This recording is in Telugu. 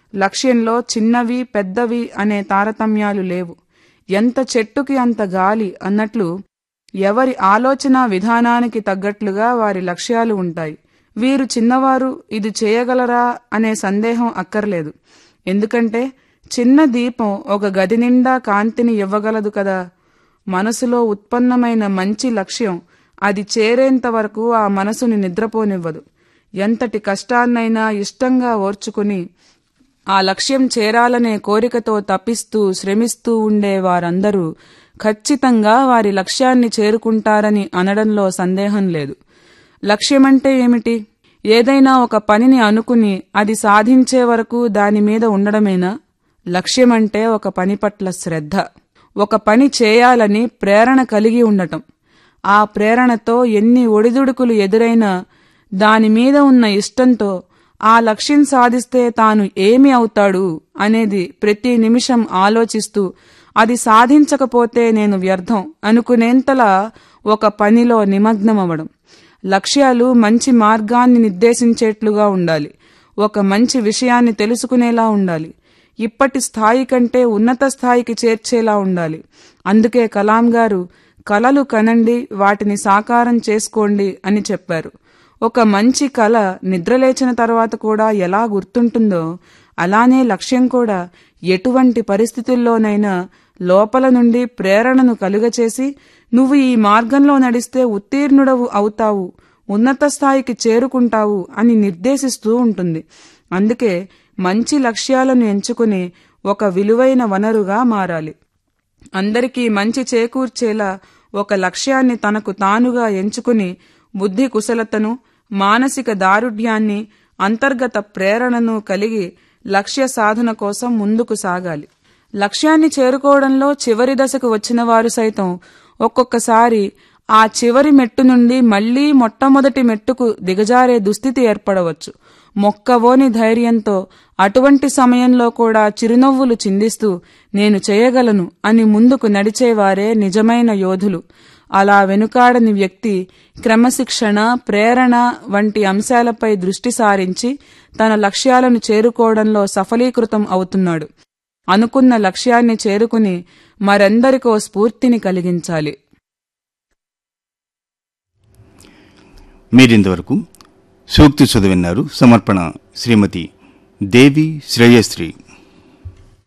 లక్ష్యంలో చిన్నవి పెద్దవి అనే తారతమ్యాలు లేవు ఎంత చెట్టుకి అంత గాలి అన్నట్లు ఎవరి ఆలోచన విధానానికి తగ్గట్లుగా వారి లక్ష్యాలు ఉంటాయి వీరు చిన్నవారు ఇది చేయగలరా అనే సందేహం అక్కర్లేదు ఎందుకంటే చిన్న దీపం ఒక గది నిండా కాంతిని ఇవ్వగలదు కదా మనసులో ఉత్పన్నమైన మంచి లక్ష్యం అది చేరేంత వరకు ఆ మనసుని నిద్రపోనివ్వదు ఎంతటి కష్టాన్నైనా ఇష్టంగా ఓర్చుకుని ఆ లక్ష్యం చేరాలనే కోరికతో తప్పిస్తూ శ్రమిస్తూ ఉండే వారందరూ ఖచ్చితంగా వారి లక్ష్యాన్ని చేరుకుంటారని అనడంలో సందేహం లేదు లక్ష్యమంటే ఏమిటి ఏదైనా ఒక పనిని అనుకుని అది సాధించే వరకు దాని మీద ఉండడమేనా లక్ష్యమంటే ఒక పని పట్ల శ్రద్ధ ఒక పని చేయాలని ప్రేరణ కలిగి ఉండటం ఆ ప్రేరణతో ఎన్ని ఒడిదుడుకులు ఎదురైనా దాని మీద ఉన్న ఇష్టంతో ఆ లక్ష్యం సాధిస్తే తాను ఏమి అవుతాడు అనేది ప్రతి నిమిషం ఆలోచిస్తూ అది సాధించకపోతే నేను వ్యర్థం అనుకునేంతలా ఒక పనిలో నిమగ్నమవడం లక్ష్యాలు మంచి మార్గాన్ని నిర్దేశించేట్లుగా ఉండాలి ఒక మంచి విషయాన్ని తెలుసుకునేలా ఉండాలి ఇప్పటి స్థాయి కంటే ఉన్నత స్థాయికి చేర్చేలా ఉండాలి అందుకే కలాం గారు కలలు కనండి వాటిని సాకారం చేసుకోండి అని చెప్పారు ఒక మంచి కళ నిద్రలేచిన తర్వాత కూడా ఎలా గుర్తుంటుందో అలానే లక్ష్యం కూడా ఎటువంటి పరిస్థితుల్లోనైనా లోపల నుండి ప్రేరణను కలుగచేసి నువ్వు ఈ మార్గంలో నడిస్తే ఉత్తీర్ణుడవు అవుతావు ఉన్నత స్థాయికి చేరుకుంటావు అని నిర్దేశిస్తూ ఉంటుంది అందుకే మంచి లక్ష్యాలను ఎంచుకుని ఒక విలువైన వనరుగా మారాలి అందరికీ మంచి చేకూర్చేలా ఒక లక్ష్యాన్ని తనకు తానుగా ఎంచుకుని బుద్ధి కుశలతను మానసిక దారుఢ్యాన్ని అంతర్గత ప్రేరణను కలిగి లక్ష్య సాధన కోసం ముందుకు సాగాలి లక్ష్యాన్ని చేరుకోవడంలో చివరి దశకు వచ్చిన వారు సైతం ఒక్కొక్కసారి ఆ చివరి మెట్టు నుండి మళ్లీ మొట్టమొదటి మెట్టుకు దిగజారే దుస్థితి ఏర్పడవచ్చు మొక్కవోని ధైర్యంతో అటువంటి సమయంలో కూడా చిరునవ్వులు చిందిస్తూ నేను చేయగలను అని ముందుకు నడిచేవారే నిజమైన యోధులు అలా వెనుకాడని వ్యక్తి క్రమశిక్షణ ప్రేరణ వంటి అంశాలపై దృష్టి సారించి తన లక్ష్యాలను చేరుకోవడంలో సఫలీకృతం అవుతున్నాడు అనుకున్న లక్ష్యాన్ని చేరుకుని మరెందరికో స్ఫూర్తిని కలిగించాలి మీరింతవరకు సూక్తి చదివిన్నారు సమర్పణ శ్రీమతి దేవి శ్రేయశ్రీ